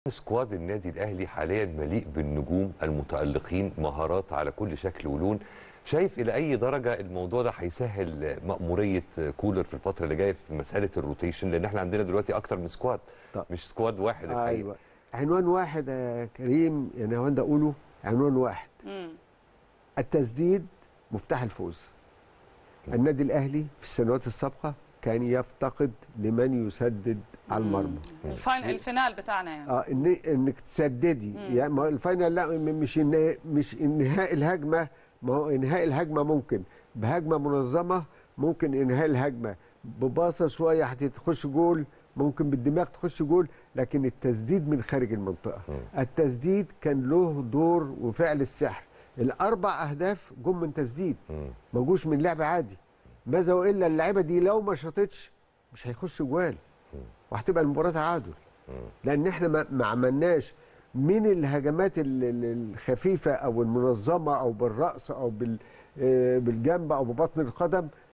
سكواد النادي الاهلي حاليا مليء بالنجوم المتالقين مهارات على كل شكل ولون شايف الى اي درجه الموضوع ده هيسهل مأموريه كولر في الفتره اللي جايه في مساله الروتيشن لان احنا عندنا دلوقتي اكتر من سكواد طب. مش سكواد واحد الحقيقه ايوه عنوان واحد يا كريم يعني هو ده اقوله عنوان واحد مم. التسديد مفتاح الفوز النادي الاهلي في السنوات السابقه كان يفتقد لمن يسدد على المرمى الفاين الفينال بتاعنا يعني اه إن انك تسددي يعني ما هو الفاينل لا م- مش إن مش انهاء الهجمه ما هو انهاء الهجمه ممكن بهجمه منظمه ممكن انهاء الهجمه بباصه شويه هتخش جول ممكن بالدماغ تخش جول لكن التسديد من خارج المنطقه التسديد كان له دور وفعل السحر الاربع اهداف جم من تسديد مم. ما جوش من لعب عادي ماذا والا اللعيبه دي لو ما شاطتش مش هيخش جوال وهتبقى المباراه تعادل لان احنا ما ما عملناش من الهجمات ال- ال- الخفيفه او المنظمه او بالراس او بال آه، بالجنب او ببطن القدم